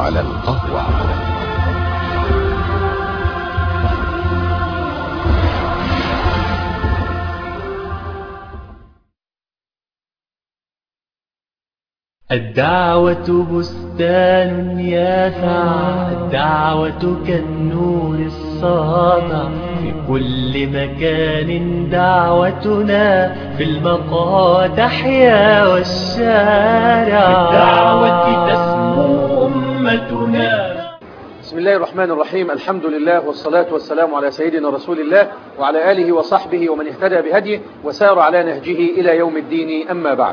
على القهوة الدعوة بستان يافع الدعوة كالنور الساطع في كل مكان دعوتنا في المقاطع تحيا والشارع بالدعوة تسمو أمتنا بسم الله الرحمن الرحيم الحمد لله والصلاة والسلام على سيدنا رسول الله وعلى آله وصحبه ومن اهتدى بهديه وسار على نهجه إلى يوم الدين أما بعد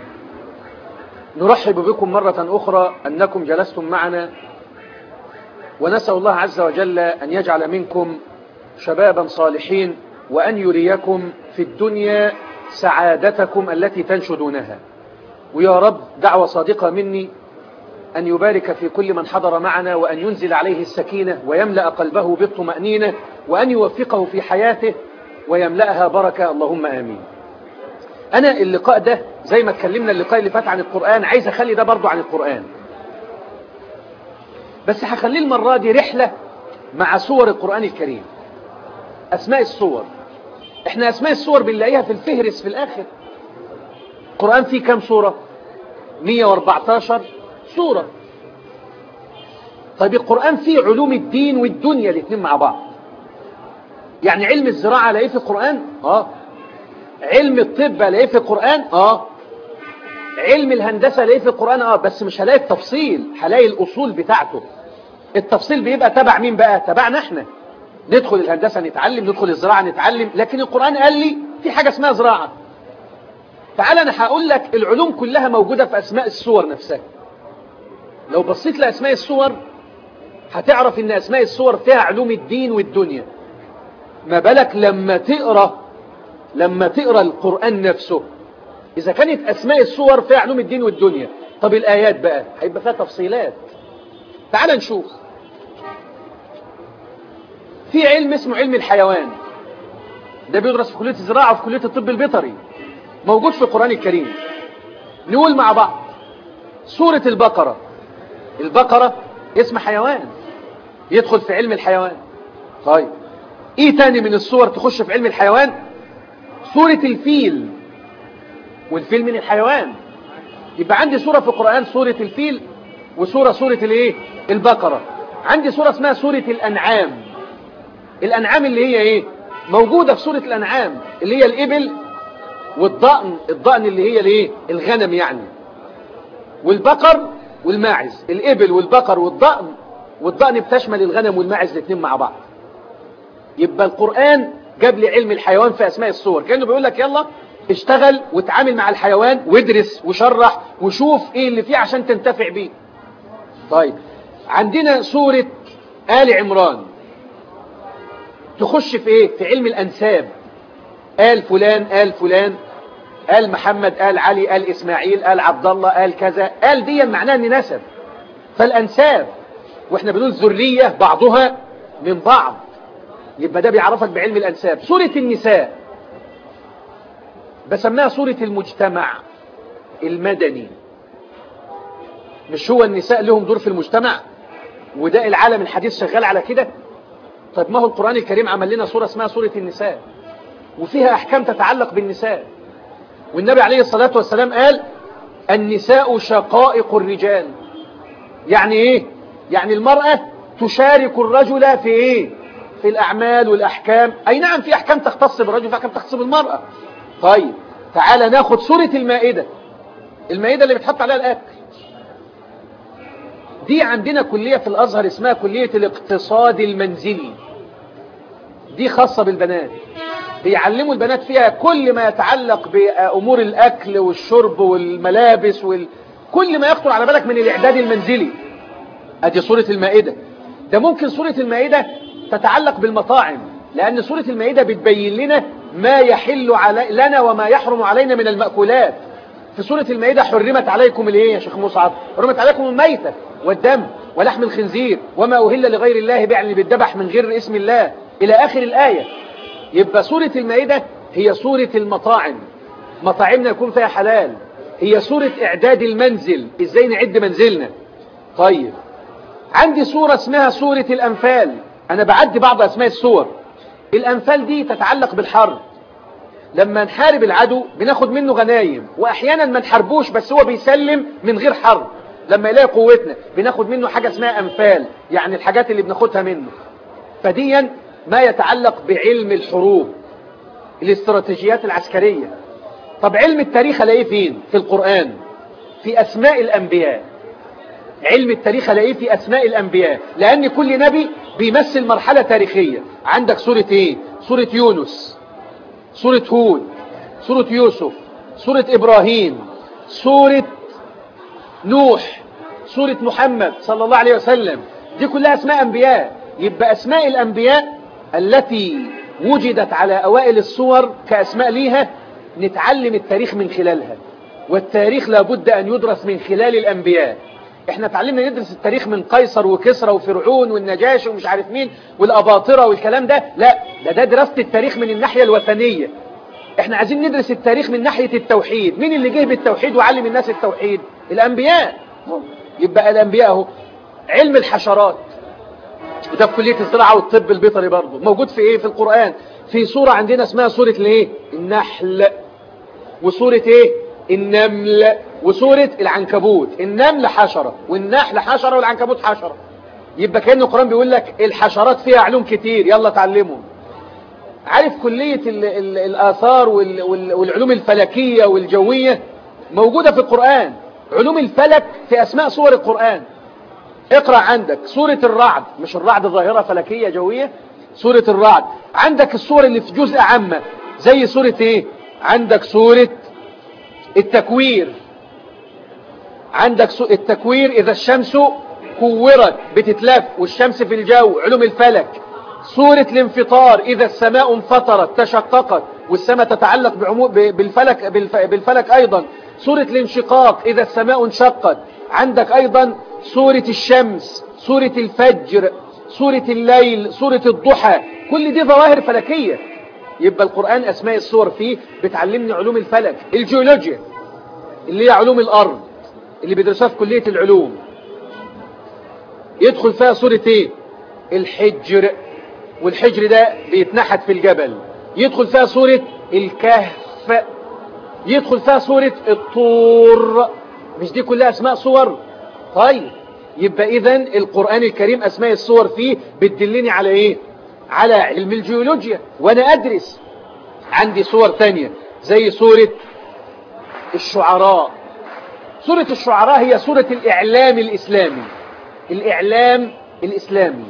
نرحب بكم مرة أخرى أنكم جلستم معنا ونسأل الله عز وجل أن يجعل منكم شبابا صالحين وأن يريكم في الدنيا سعادتكم التي تنشدونها ويا رب دعوة صادقة مني أن يبارك في كل من حضر معنا وأن ينزل عليه السكينة ويملأ قلبه بالطمأنينة وأن يوفقه في حياته ويملأها بركة اللهم آمين أنا اللقاء ده زي ما اتكلمنا اللقاء اللي فات عن القرآن عايز أخلي ده برضو عن القرآن بس هخليه المرة دي رحلة مع صور القرآن الكريم أسماء الصور احنا أسماء الصور بنلاقيها في الفهرس في الآخر القرآن فيه كام صورة 114 صورة طيب القرآن فيه علوم الدين والدنيا الاثنين مع بعض يعني علم الزراعة الاقيه في القرآن اه علم الطب الاقيه في القرآن اه علم الهندسة الاقيه في القرآن اه بس مش هلاقي التفصيل هلاقي الأصول بتاعته التفصيل بيبقى تبع مين بقى تبعنا احنا ندخل الهندسة نتعلم ندخل الزراعة نتعلم لكن القرآن قال لي في حاجة اسمها زراعة تعال انا هقول لك العلوم كلها موجودة في اسماء الصور نفسها لو بصيت لأسماء الصور هتعرف ان أسماء الصور فيها علوم الدين والدنيا ما بالك لما تقرأ لما تقرأ القرآن نفسه إذا كانت أسماء الصور فيها علوم الدين والدنيا طب الآيات بقى هيبقى فيها تفصيلات تعال نشوف في علم اسمه علم الحيوان ده بيدرس في كلية الزراعة وفي كلية الطب البيطري موجود في القرآن الكريم نقول مع بعض سورة البقرة البقرة اسم حيوان يدخل في علم الحيوان طيب ايه تاني من الصور تخش في علم الحيوان سورة الفيل والفيل من الحيوان يبقى عندي سورة في القرآن سورة الفيل وسورة سورة الايه البقرة عندي سورة اسمها سورة الأنعام الأنعام اللي هي ايه موجودة في سورة الأنعام اللي هي الإبل والضأن الضأن اللي هي الايه الغنم يعني والبقر والماعز الإبل والبقر والضأن والضأن بتشمل الغنم والماعز الاثنين مع بعض يبقى القرآن جاب لي علم الحيوان في أسماء الصور كأنه بيقول لك يلا اشتغل وتعامل مع الحيوان وادرس وشرح وشوف ايه اللي فيه عشان تنتفع بيه طيب عندنا سورة آل عمران تخش في ايه في علم الأنساب آل فلان آل فلان آل محمد آل علي آل إسماعيل آل عبد الله آل كذا آل دي معناها ان نسب فالأنساب واحنا بنقول ذرية بعضها من بعض يبقى ده بيعرفك بعلم الأنساب سورة النساء بسميها سورة المجتمع المدني مش هو النساء لهم دور في المجتمع وده العالم الحديث شغال على كده طيب ما هو القرآن الكريم عمل لنا سورة اسمها سورة النساء وفيها أحكام تتعلق بالنساء والنبي عليه الصلاة والسلام قال النساء شقائق الرجال يعني ايه يعني المرأة تشارك الرجل في ايه في الأعمال والأحكام أي نعم في أحكام تختص بالرجل وفي أحكام تختص بالمرأة طيب تعالى ناخد سورة المائدة المائدة اللي بتحط عليها الأكل دي عندنا كلية في الأزهر اسمها كلية الاقتصاد المنزلي دي خاصة بالبنات بيعلموا البنات فيها كل ما يتعلق بأمور الأكل والشرب والملابس وال... كل ما يخطر على بالك من الإعداد المنزلي أدي سورة المائدة ده ممكن سورة المائدة تتعلق بالمطاعم لأن سورة المائدة بتبين لنا ما يحل علي لنا وما يحرم علينا من المأكولات في سورة المائدة حرمت عليكم الايه يا شيخ مصعب حرمت عليكم الميتة والدم ولحم الخنزير وما أهل لغير الله يعني بالذبح من غير اسم الله إلى آخر الآية يبقى سورة المائدة هي سورة المطاعم مطاعمنا يكون فيها حلال هي سورة إعداد المنزل إزاي نعد منزلنا طيب عندي سورة اسمها سورة الأنفال أنا بعدي بعض أسماء السور الأنفال دي تتعلق بالحرب لما نحارب العدو بناخد منه غنايم وأحيانا ما نحاربوش بس هو بيسلم من غير حرب لما يلاقي قوتنا بناخد منه حاجة اسمها أنفال يعني الحاجات اللي بناخدها منه فديا ما يتعلق بعلم الحروب الاستراتيجيات العسكرية طب علم التاريخ الاقيه فين في القرآن في أسماء الأنبياء علم التاريخ الاقيه في أسماء الأنبياء لأن كل نبي بيمثل مرحلة تاريخية عندك سورة ايه سورة يونس سورة هود سورة يوسف سورة إبراهيم سورة نوح سورة محمد صلى الله عليه وسلم دي كلها أسماء أنبياء يبقى أسماء الأنبياء التي وجدت على أوائل الصور كأسماء ليها نتعلم التاريخ من خلالها والتاريخ لابد أن يدرس من خلال الأنبياء احنا تعلمنا ندرس التاريخ من قيصر وكسرى وفرعون والنجاشي ومش عارف مين والأباطرة والكلام ده لا ده ده دراسة التاريخ من الناحية الوثنية احنا عايزين ندرس التاريخ من ناحية التوحيد مين اللي جه بالتوحيد وعلم الناس التوحيد الأنبياء يبقى الأنبياء اهو علم الحشرات وده في كلية الزراعة والطب البيطري برضه موجود في ايه في القرآن في سورة عندنا اسمها سورة الايه النحل وسورة ايه النمل وسورة العنكبوت النمل حشرة والنحل حشرة والعنكبوت حشرة يبقى كأن القرآن بيقول لك الحشرات فيها علوم كتير يلا تعلمهم عارف كلية ال ال الآثار وال وال والعلوم الفلكية والجوية موجودة في القرآن علوم الفلك في أسماء سور القرآن اقرأ عندك سورة الرعد مش الرعد ظاهرة فلكية جوية سورة الرعد عندك السور اللي في جزء عامة زي سورة ايه عندك سورة التكوير عندك التكوير إذا الشمس كورت بتتلف والشمس في الجو علوم الفلك سورة الانفطار إذا السماء انفطرت تشققت والسماء تتعلق بعمو... بالفلك, بالف... بالفلك أيضا سورة الانشقاق إذا السماء انشقت عندك أيضا سورة الشمس سورة الفجر سورة الليل سورة الضحى كل دي ظواهر فلكية يبقى القرآن أسماء الصور فيه بتعلمني علوم الفلك الجيولوجيا اللي هي علوم الأرض اللي بيدرسوها في كلية العلوم يدخل فيها سورة ايه الحجر والحجر ده بيتنحت في الجبل يدخل فيها سورة الكهف يدخل فيها سورة الطور مش دي كلها اسماء صور طيب يبقى اذا القرآن الكريم اسماء الصور فيه بتدلني على ايه على علم الجيولوجيا وانا ادرس عندي صور تانية زي سورة الشعراء سورة الشعراء هي سورة الإعلام الإسلامي الإعلام الإسلامي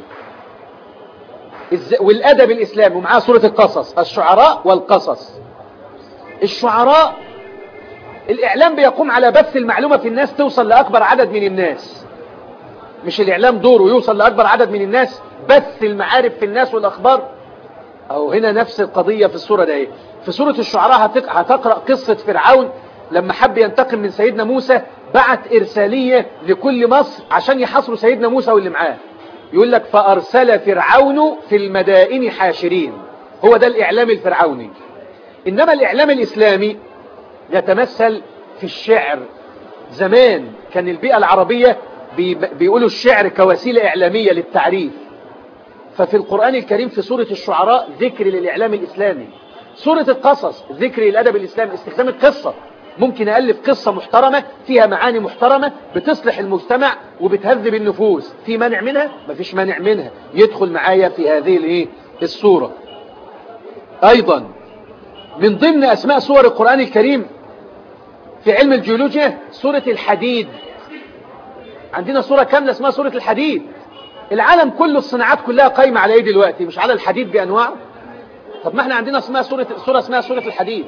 والأدب الإسلامي ومعاه سورة القصص الشعراء والقصص الشعراء الإعلام بيقوم على بث المعلومة في الناس توصل لأكبر عدد من الناس مش الإعلام دوره يوصل لأكبر عدد من الناس بث المعارف في الناس والأخبار أو هنا نفس القضية في السورة ده في سورة الشعراء هتقرأ قصة فرعون لما حب ينتقم من سيدنا موسى بعت إرسالية لكل مصر عشان يحصروا سيدنا موسى واللي معاه يقول لك فأرسل فرعون في المدائن حاشرين هو ده الإعلام الفرعوني إنما الإعلام الإسلامي يتمثل في الشعر زمان كان البيئة العربية بيقولوا الشعر كوسيلة إعلامية للتعريف ففي القرآن الكريم في سورة الشعراء ذكر للإعلام الإسلامي سورة القصص ذكر للأدب الإسلامي استخدام القصة ممكن ألف قصة محترمة فيها معاني محترمة بتصلح المجتمع وبتهذب النفوس في مانع منها مفيش مانع منها يدخل معايا في هذه الايه السورة أيضا من ضمن أسماء سور القرآن الكريم في علم الجيولوجيا سورة الحديد عندنا سورة كاملة اسمها سورة الحديد العالم كله الصناعات كلها قايمة على ايه دلوقتي مش على الحديد بأنواعه طب ما احنا عندنا اسمها سورة, سورة اسمها سورة الحديد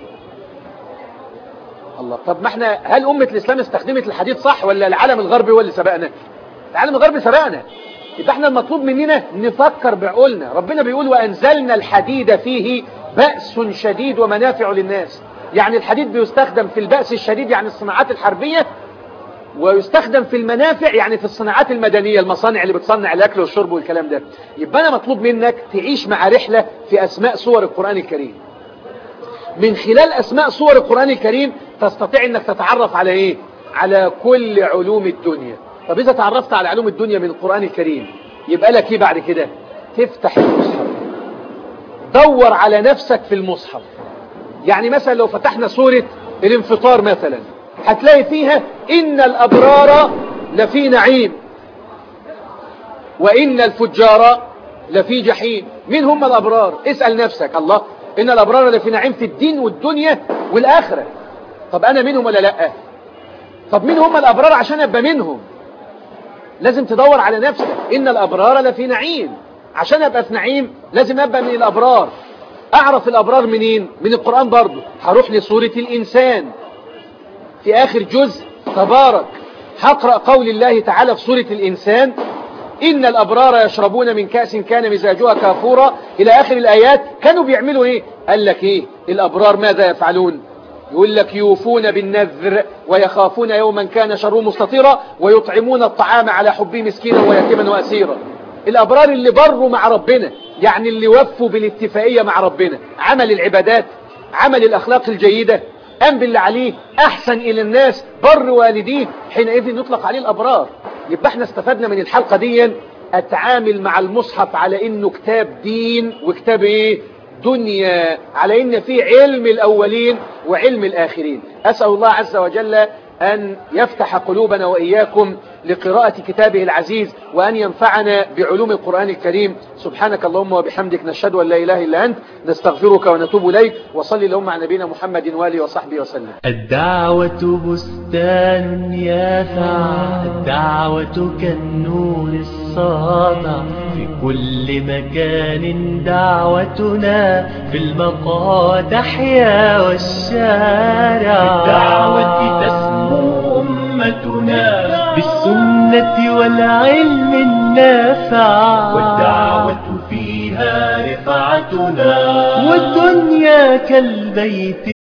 الله طب ما احنا هل أمة الإسلام استخدمت الحديد صح ولا العالم الغربي هو اللي سبقنا العالم الغربي سبقنا يبقى احنا المطلوب مننا نفكر بعقولنا ربنا بيقول وأنزلنا الحديد فيه بأس شديد ومنافع للناس يعني الحديد بيستخدم في البأس الشديد يعني الصناعات الحربية ويستخدم في المنافع يعني في الصناعات المدنية المصانع اللي بتصنع الأكل والشرب والكلام ده يبقى أنا مطلوب منك تعيش مع رحلة في أسماء صور القرآن الكريم من خلال أسماء صور القرآن الكريم تستطيع أنك تتعرف على إيه على كل علوم الدنيا طب إذا تعرفت على علوم الدنيا من القرآن الكريم يبقى لك إيه بعد كده تفتح المصحف دور على نفسك في المصحف يعني مثلا لو فتحنا سورة الانفطار مثلا هتلاقي فيها إن الأبرار لفي نعيم وإن الفجار لفي جحيم مين هم الأبرار اسأل نفسك الله إن الأبرار لفي نعيم في الدين والدنيا والآخرة طب أنا منهم ولا لأ طب مين هم الأبرار عشان أبقى منهم لازم تدور على نفسك إن الأبرار لفي نعيم عشان أبقى في نعيم لازم أبقى من الأبرار أعرف الأبرار منين من القرآن برضو هروح لسورة الإنسان في آخر جزء تبارك هقرأ قول الله تعالى في سورة الإنسان إن الأبرار يشربون من كأس كان مزاجها كافورا إلى آخر الآيات كانوا بيعملوا إيه قال لك إيه الأبرار ماذا يفعلون يقول لك يوفون بالنذر ويخافون يوما كان شره مستطيرا ويطعمون الطعام على حبه مسكينا ويتيما وأسيرا الأبرار اللي بروا مع ربنا يعني اللي وفوا بالاتفاقية مع ربنا عمل العبادات عمل الأخلاق الجيدة قام باللي عليه أحسن إلى الناس بر والديه حينئذ نطلق عليه الأبرار يبقى احنا استفدنا من الحلقة دي أتعامل مع المصحف على إنه كتاب دين وكتاب إيه دنيا على إن فيه علم الأولين وعلم الآخرين أسأل الله عز وجل أن يفتح قلوبنا وإياكم لقراءة كتابه العزيز وأن ينفعنا بعلوم القرآن الكريم سبحانك اللهم وبحمدك نشهد أن لا إله إلا أنت نستغفرك ونتوب إليك وصلي اللهم على نبينا محمد وآله وصحبه وسلم الدعوة بستان يافع الدعوة كالنور الساطع في كل مكان دعوتنا في المقادح يا والشارع بالدعوة تسمو أمتنا بالسنة والعلم النافع والدعوة فيها رفعتنا والدنيا كالبيت